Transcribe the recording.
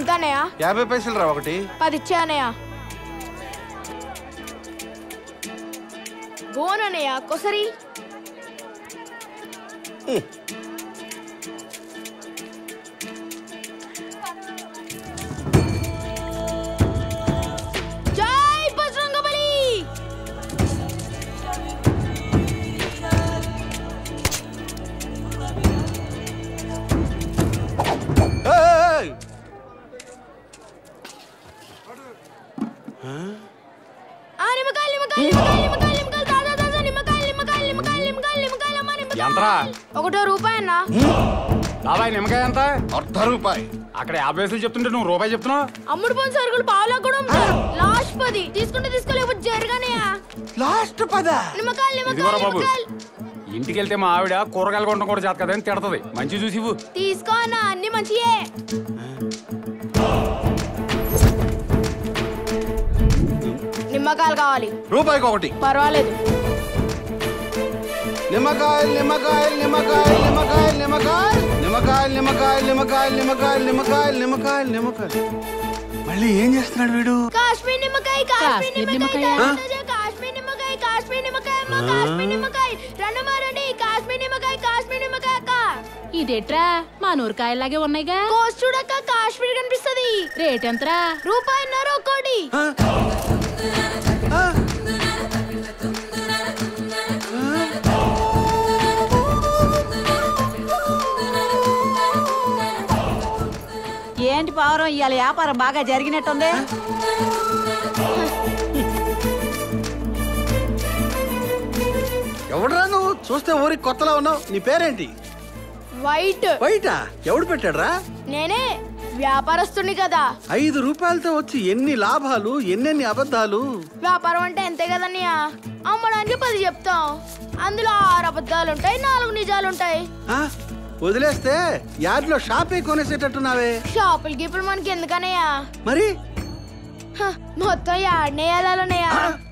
ఎంత అన్నయ్య యాభై పైసలు రా ఒకటి పది ఇచ్చే అన్నయ్య బోన్ అన్నయ్య కొసరి జై బజరంగబలి ఏయ్! ఆ నిమ్మకాయలు నిమ్మకాయలు నిమ్మకాయలు నిమ్మకాయలు నిమ్మకాయలు తాజా తాజా నిమ్మకాయలు నిమ్మకాయలు నిమ్మకాయలు నిమ్మకాయలు నిమ్మకాయలు అమ్మా నిమ్మకాయలు ఎంతరా ఒకటో రూపాయి అన్న బాబాయ్ నిమ్మకాయ ఎంత అర్ధ రూపాయి అక్కడ యాభై వేసులు చెప్తుంటే నువ్వు రూపాయి చెప్తున్నావు అమ్ముడు పోయిన సరుకులు పావులా కూడా అమ్ముతారు లాస్ట్ పది తీసుకుంటే తీసుకోలేకపోతే జరగానయ్యా లాస్ట్ పద నిమ్మకాయలు ఇదిగోరా నిమ్మకాయలు బాబు నిమ్మకాయలు ఇంటికి వెళ్తే మా ఆవిడ కూరగాయలు కొనడం కూడా చేత కదని తిడతది మంచి చూసి ఇవ్వు తీసుకో అన్న అన్ని మంచియే నిమ్మకాయలు కావాలి రూపాయికి ఒకటి పర్వాలేదు నిమ్మకాయలు నిమ్మకాయలు నిమ్మకాయలు నిమ్మకాయలు నిమ్మకాయలు నిమ్మకాయలు నిమ్మకాయలు నిమ్మకాయలు నిమ్మకాయలు నిమ్మకాయలు నిమ్మకాయలు మళ్ళీ ఏం చేస్తున్నాడు వీడు కాశ్మీర్ నిమ్మకాయ కాశ్మీర్ కాశ్మీర్ నిమ్మకాయ నిమ్మకాయ? తాజా కాశ్మీర్ నిమ్మకాయ కాశ్మీర్ నిమ్మకాయ అమ్మ కాశ్మీర్ నిమ్మకాయ రెండు మారండి కాశ్మీర్ నిమ్మకాయ కాశ్మీర్ నిమ్మకాయ అక్క ఇదేట్రా మా నూరకాయలాగే ఉన్నాయిగా కోసి చూడక్క కాశ్మీర్ కనిపిస్తది రేట్ ఎంతరా రూపాయిన్నర ఒక్కోటి ఆ? ఆ? ఏంటి పావురం ఇవాళ వ్యాపారం బాగా జరిగినట్టుంది ఎవడురా నువ్వు చూస్తే ఊరికి కొత్తలా ఉన్నావు నీ పేరేంటి వైట్ బయట ఎవడు పెట్టాడ్రా నేనే వ్యాపారస్తుని కదా ఐదు రూపాయలతో వచ్చి ఎన్ని లాభాలు ఎన్నెన్ని అబద్ధాలు వ్యాపారం అంటే అంతే కదన్నయ్య అమ్మడానికి పది చెప్తాం అందులో ఆరు అబద్ధాలు ఉంటాయి నాలుగు నిజాలు ఉంటాయి ఆ? వదిలేస్తే యార్డ్లో షాపే కొనేసేటట్టున్నావే షాపులకి ఇప్పుడు మనకి ఎందుకనయ్యా మరి హ, మొత్తం యాడనే వెళ్ళాలన్నయ్య